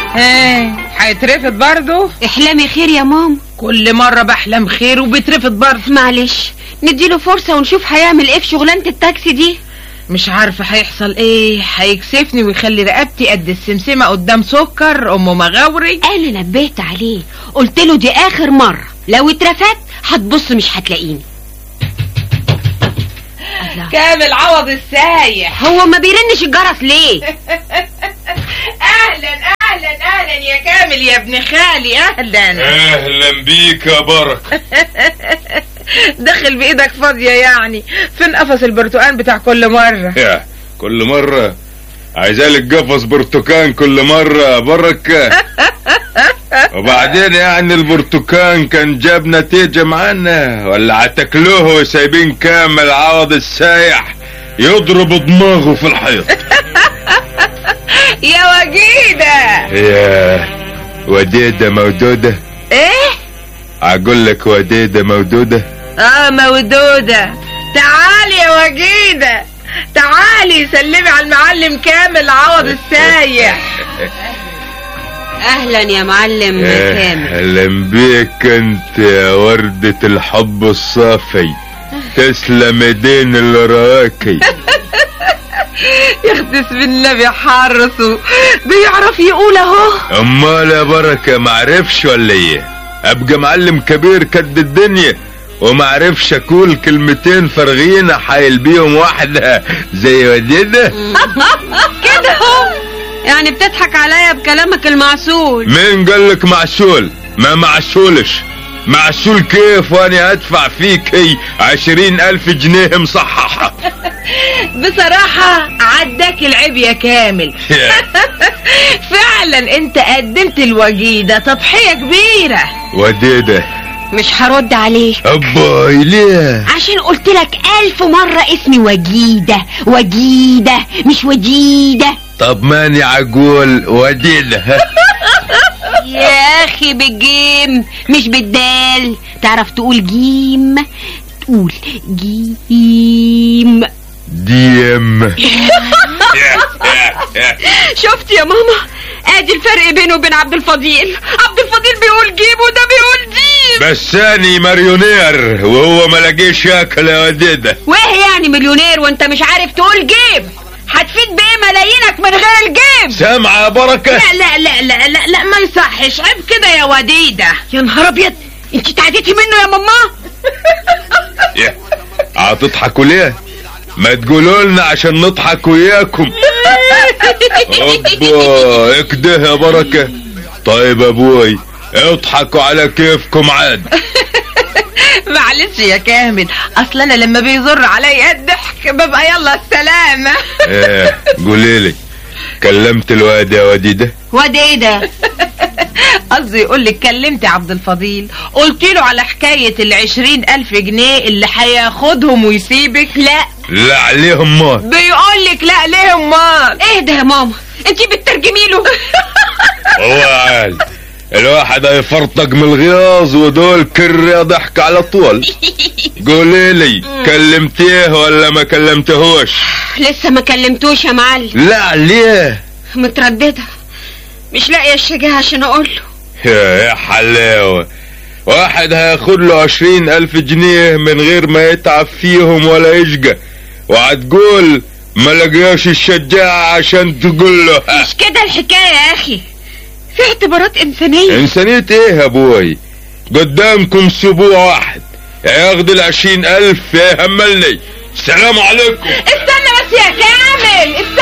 ايه هيترفض برضه احلامي خير يا ماما كل مرة بحلم خير وبيترفض برضه معلش نديله فرصة ونشوف هيعمل ايه في شغلانة التاكسي دي مش عارفة هيحصل ايه هيكسفني ويخلي رقبتي قد السمسمة قدام سكر ام مغاوري انا نبهت عليه قلت له دي اخر مرة لو اترفدت هتبص مش هتلاقيني الله. كامل عوض السايح هو ما بيرنش الجرس ليه اهلا اهلا اهلا يا كامل يا ابن خالي اهلا اهلا بيك يا بركة دخل بايدك فاضية يعني فين قفص البرتقال بتاع كل مرة يا كل مرة عايزالك قفص برتقان كل مرة يا بركة وبعدين يعني البرتقان كان جاب نتيجة معانا ولا هتاكلوه وسايبين كامل عوض السايح يضرب دماغه في الحيط يا وجيدة يا وديدة مودودة ايه اقول لك وديدة مودودة اه مودودة تعالي يا وجيدة تعالي سلمي على المعلم كامل عوض السايح اهلا يا معلم كامل اهلا بيك انت يا وردة الحب الصافي تسلم ايدين اللي رواكي يخدس بالنبي حرصه بيعرف يقول اهو امال يا بركة معرفش ولا ايه ابقى معلم كبير كد الدنيا ومعرفش اقول كلمتين فارغين حايل بيهم واحدة زي وديدة كده اهو يعني بتضحك عليا بكلامك المعسول مين قالك معسول ما معسولش معسول كيف وانا ادفع فيك عشرين الف جنيه مصححة بصراحة عداك العيب يا كامل فعلا انت قدمت الوجيدة تضحية كبيرة وديدة مش هرد عليك اباي ليه عشان قلت لك ألف مرة اسمي وجيدة وجيدة مش وجيدة طب ماني اقول وديدة يا أخي بالجيم مش بالدال تعرف تقول جيم تقول جيم ديم شفت يا ماما ادي الفرق بينه وبين عبد الفضيل عبد الفضيل بيقول جيب وده بيقول ديم بس ثاني مليونير وهو ما لاقيش ياكل يا وديدة وايه يعني مليونير وانت مش عارف تقول جيب هتفيد بايه ملايينك من غير الجيب سامعة يا بركة لا لا لا لا لا, لا ما يصحش عيب كده يا وديدة يا نهار ابيض انت تعديتي منه يا ماما يا، هتضحكوا ليه ما تقولوا لنا عشان نضحك وياكم اوبا اكده يا بركة طيب ابوي اضحكوا على كيفكم عاد معلش يا كامل اصل انا لما بيزر عليا الضحك ببقى يلا السلامة ايه قولي لي كلمت الواد يا وديدة واد ايه ده قصدي يقول لك كلمت عبد الفضيل قلت له على حكاية العشرين الف جنيه اللي هياخدهم ويسيبك لا لا عليهم مال بيقول لك لا ليه امال اهدى يا ماما انت بتترجمي له هو عال الواحد هيفرطق من الغياظ ودول كر ضحك على طول قولي لي كلمتيه ولا ما كلمتهوش لسه ما كلمتوش يا معلم لا ليه مترددة مش لاقية الشجاعة عشان اقول له يا يا حلاوة واحد هياخد له عشرين ألف جنيه من غير ما يتعب فيهم ولا يشقى وهتقول ما لقياش الشجاعة عشان تقول له مش كده الحكاية يا اخي في اعتبارات انسانية إنسانية إيه يا أبوي قدامكم أسبوع واحد يا ياخد العشرين ألف يا هملني السلام عليكم استنى بس يا كامل استنى